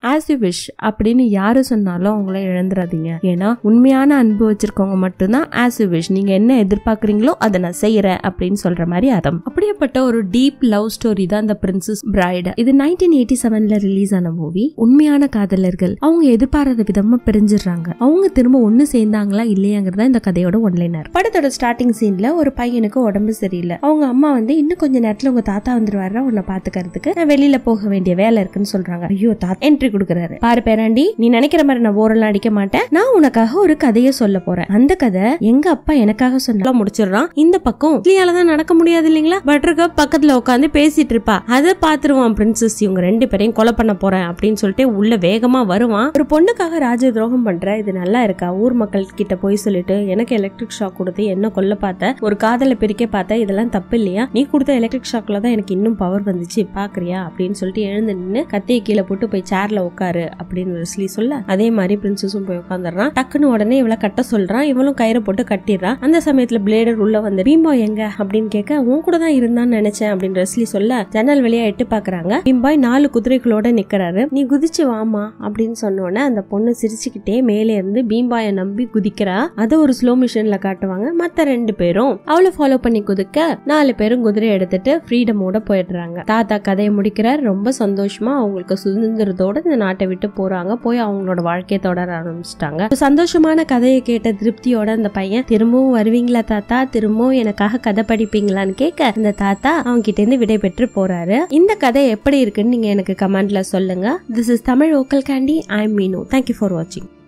as you wish அப்படின்னு யாரு சொன்னாலும் அவங்கள இழந்துடாதீங்க ஏன்னா உண்மையான அன்பு வச்சிருக்கவங்க மட்டும்தான் ஆஸ் யூ விஷ் நீங்க என்ன எதிர்பார்க்கறீங்களோ அதை நான் செய்யறேன் அப்படின்னு சொல்ற மாதிரி அர்த்தம் அப்படியேப்பட்ட ஒரு டீப் லவ் ஸ்டோரி தான் இந்த பிரின்சஸ் பிரைட் இது நைன்டீன் எயிட்டி செவன்ல ரிலீஸ் ஆன மூவி உண்மையான காதலர்கள் அவங்க எதிர்பாராத விதமா பிரிஞ்சிடுறாங்க அவங்க திரும்ப ஒண்ணு சேர்ந்தாங்களா இல்லையாங்கிறதா இந்த கதையோட ஒன்லைனர் படத்தோட ஸ்டார்டிங் சீன்ல ஒரு பையனுக்கு உடம்பு சரியில்லை அவங்க அம்மா வந்து இன்னும் கொஞ்ச நேரத்துல உங்க தாத்தா வந்துருவாரா உன்னை பாத்துக்கிறதுக்கு நான் வெளியில போக வேண்டிய வேலை இருக்குன்னு சொல்றாங்க ஐயோ தாத்தா என்ட்ரி கொடுக்குறாரு பாரு பேராண்டி நீ நினைக்கிற மாதிரி நான் ஓரெல்லாம் அடிக்க மாட்டேன் நான் உனக்காக ஒரு கதையை சொல்ல போறேன் அந்த கதை எங்க அப்பா எனக்காக சொன்னா முடிச்சிடுறான் இந்த பக்கம் இட்லியால தான் நடக்க முடியாது இல்லைங்களா பட்டர்கப் பக்கத்துல உட்காந்து பேசிட்டு இருப்பா அதை பாத்துருவான் பிரின்சஸ் இவங்க ரெண்டு பேரையும் கொலை பண்ண போறேன் அப்படின்னு சொல்லிட்டு உள்ள வேகமா வருவான் ஒரு பொண்ணுக்காக ராஜ துரோகம் பண்ற இது நல்லா இருக்கா ஊர் மக்கள் கிட்ட போய் சொல்லிட்டு எனக்கு எலக்ட்ரிக் ஷாக் கொடுத்து என்ன கொல்ல பார்த்த ஒரு காதலை பிரிக்க பார்த்த இதெல்லாம் தப்பு இல்லையா நீ கொடுத்த எலக்ட்ரிக் ஷாக்ல தான் எனக்கு இன்னும் பவர் வந்துச்சு பாக்குறியா அப்படின்னு சொல்லிட்டு எழுந்து நின்று கத்தியை கீழே போட்டு போய் சேர்ல உட்காரு அப்படின்னு வெஸ்லி சொல்ல அதே மாதிரி பிரின்சஸும் போய் உட்காந்துடுறான் டக்குன்னு உடனே இவளை கட்ட சொல்றான் இவளும் கயிறை போட்டு கட்டிடுறான் அந்த சமயத்துல பிளேடர் உள்ள வந்து பீம்பாய் எங்க அப்படின்னு கேட்க உன் கூட தான் இருந்தான்னு நினைச்சேன் அப்படின்னு வெஸ்லி சொல்ல ஜன்னல் வழியா எட்டு பாக்குறாங்க பீம்பாய் நாலு குதிரைகளோட நிக்கிறாரு நீ குதிச்சு வாமா அப்படின்னு சொன்ன உடனே அந்த பொண்ணு சிரிச்சுக்கிட்டே மேலே இருந்து பீம்பாயை நம்பி குதிக்கிறா அதை ஒரு ஸ்லோ மிஷின்ல காட்டுவாங்க மத்த ரெண்டு பேரும் அவளை ஃபாலோ பண்ணி குதிக்க நாலு பேரும் குதிரை எடுத்துட்டு ஃப்ரீடமோட போயிடுறாங்க தாத்தா கதையை முடிக்கிறார் ரொம்ப சந்தோஷமா அவங்களுக்கு சுதந்திரத்தோட இந்த நாட்டை விட்டு போறாங்க போய் அவங்களோட வாழ்க்கையை தொடர ஆரம்பிச்சிட்டாங்க சந்தோஷமான கதையை கேட்ட திருப்தியோட அந்த பையன் திரும்பவும் வருவீங்களா தாத்தா திரும்பவும் எனக்காக கதை படிப்பீங்களான்னு கேட்க இந்த தாத்தா அவங்க கிட்ட இருந்து விடை பெற்று போறாரு இந்த கதை எப்படி இருக்குன்னு நீங்க எனக்கு கமெண்ட்ல சொல்லுங்க திஸ் இஸ் தமிழ் ஓக்கல் கேண்டி ஐ மீனு தேங்க்யூ ஃபார் வாட்சிங்